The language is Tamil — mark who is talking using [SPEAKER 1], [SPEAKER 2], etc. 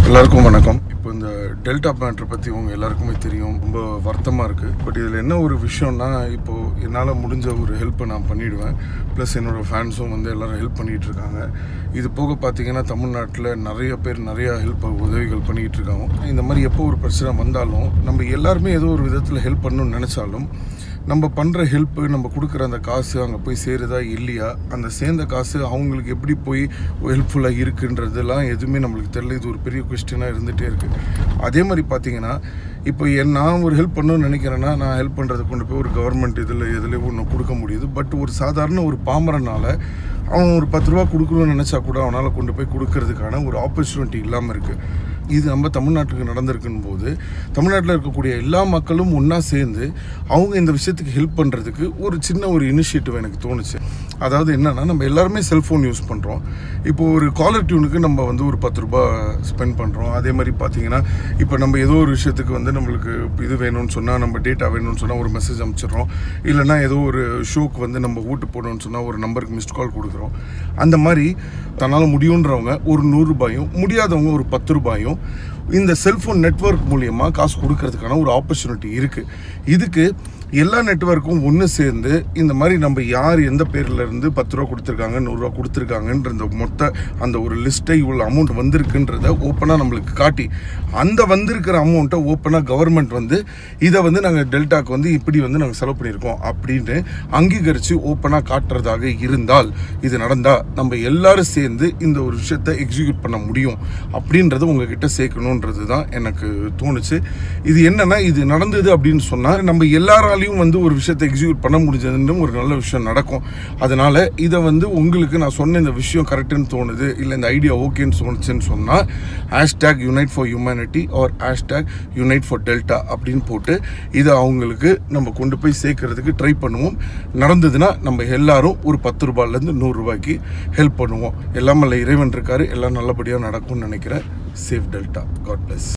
[SPEAKER 1] எல்லாருக்கும் வணக்கம் இப்போ இந்த டெல்டா மேட்ரு பற்றி உங்க எல்லாருக்குமே தெரியும் ரொம்ப வருத்தமாக இருக்குது பட் இதில் என்ன ஒரு விஷயம்னா இப்போது என்னால் முடிஞ்ச ஒரு ஹெல்ப்பை நான் பண்ணிடுவேன் ப்ளஸ் என்னோட ஃபேன்ஸும் வந்து எல்லாரும் ஹெல்ப் பண்ணிகிட்டு இருக்காங்க இது போக பார்த்தீங்கன்னா தமிழ்நாட்டில் நிறைய பேர் நிறையா ஹெல்ப் உதவிகள் பண்ணிகிட்டு இருக்காங்க இந்த மாதிரி எப்போ ஒரு பிரச்சனை வந்தாலும் நம்ம எல்லாருமே ஏதோ ஒரு விதத்தில் ஹெல்ப் பண்ணணும்னு நினச்சாலும் நம்ம பண்ணுற ஹெல்ப்பு நம்ம கொடுக்குற அந்த காசு அங்கே போய் சேருதா இல்லையா அந்த சேர்ந்த காசு அவங்களுக்கு எப்படி போய் ஹெல்ப்ஃபுல்லாக இருக்குன்றதெல்லாம் எதுவுமே நம்மளுக்கு தெரியல இது ஒரு பெரிய கொஸ்டினாக இருந்துகிட்டே இருக்குது அதே மாதிரி பார்த்தீங்கன்னா இப்போ என் நான் ஒரு ஹெல்ப் பண்ணணும்னு நினைக்கிறேன்னா நான் ஹெல்ப் பண்ணுறது கொண்டு போய் ஒரு கவர்மெண்ட் இதில் எதில் ஒன்று கொடுக்க முடியுது பட் ஒரு சாதாரண ஒரு பாமரனால அவன் ஒரு பத்து ரூபா கொடுக்கணும்னு நினச்சா கூட அவனால் கொண்டு போய் கொடுக்கறதுக்கான ஒரு ஆப்பர்ச்சுனிட்டி இல்லாமல் இருக்குது இது நம்ம தமிழ்நாட்டுக்கு நடந்திருக்குன்னு போது தமிழ்நாட்டில் இருக்கக்கூடிய எல்லா மக்களும் ஒன்றா சேர்ந்து அவங்க இந்த விஷயத்துக்கு ஹெல்ப் பண்ணுறதுக்கு ஒரு சின்ன ஒரு இனிஷியேட்டிவ் எனக்கு தோணுச்சு அதாவது என்னன்னா நம்ம எல்லாருமே செல்ஃபோன் யூஸ் பண்ணுறோம் இப்போ ஒரு காலர் டியூனுக்கு நம்ம வந்து ஒரு பத்து ரூபாய் ஸ்பெண்ட் பண்ணுறோம் அதே மாதிரி பார்த்தீங்கன்னா இப்போ நம்ம ஏதோ ஒரு விஷயத்துக்கு வந்து நம்மளுக்கு இது வேணும்னு சொன்னால் நம்ம டேட்டா வேணும்னு சொன்னால் ஒரு மெசேஜ் அனுப்பிச்சிடுறோம் இல்லைன்னா ஏதோ ஒரு ஷோக்கு வந்து நம்ம ஓட்டு போடணும்னு சொன்னால் ஒரு நம்பருக்கு மிஸ்ட் கால் கொடுக்குறோம் அந்த மாதிரி தன்னால் முடியுன்றவங்க ஒரு நூறுரூபாயும் முடியாதவங்க ஒரு பத்து ரூபாயும் இந்த செல்ஃபோன் நெட்வொர்க் மூலியமாக காசு கொடுக்கறதுக்கான ஒரு ஆப்பர்ச்சுனிட்டி இருக்குது இதுக்கு எல்லா நெட்வொர்க்கும் ஒன்று சேர்ந்து இந்த மாதிரி நம்ம யார் எந்த பேர்ல இருந்து பத்து ரூபா கொடுத்துருக்காங்க நூறுரூவா கொடுத்துருக்காங்கன்ற இந்த மொத்த அந்த ஒரு லிஸ்ட்டை இவ்வளோ அமௌண்ட் வந்திருக்குன்றத ஓப்பனாக நம்மளுக்கு காட்டி அந்த வந்திருக்கிற அமௌண்ட்டை ஓப்பனாக கவர்மெண்ட் வந்து இதை வந்து நாங்கள் டெல்டாக்கு வந்து இப்படி வந்து நாங்கள் செலவு பண்ணியிருக்கோம் அப்படின்னு அங்கீகரித்து ஓப்பனாக காட்டுறதாக இருந்தால் இது நடந்தால் நம்ம எல்லாரும் சேர்ந்து இந்த ஒரு விஷயத்தை எக்ஸிக்யூட் பண்ண முடியும் அப்படின்றத உங்ககிட்ட சேர்க்கணுன்றது தான் எனக்கு தோணுச்சு இது என்னன்னா இது நடந்தது அப்படின்னு சொன்னால் நம்ம எல்லாராலையும் வந்து ஒரு விஷயத்தை எக்ஸிக்யூட் பண்ண முடிஞ்சதுன்னு ஒரு நல்ல விஷயம் நடக்கும் அதனால இதை வந்து உங்களுக்கு நான் சொன்ன இந்த விஷயம் கரெக்டுன்னு தோணுது இல்லை இந்த ஐடியா ஓகேன்னு தோணுச்சுன்னு சொன்னால் hashtag unite for humanity or hashtag unite for delta அப்படின்னு போட்டு இதை அவங்களுக்கு நம்ம கொண்டு போய் சேர்க்கறதுக்கு ட்ரை பண்ணுவோம் நடந்ததுன்னா நம்ம எல்லாரும் ஒரு பத்து ரூபாயிலேருந்து நூறுரூபாய்க்கு ஹெல்ப் பண்ணுவோம் எல்லாம் இறைவன் இருக்காரு எல்லாம் நல்லபடியாக நடக்கும்னு நினைக்கிறேன் சேஃப் டெல்டா காட் பிளஸ்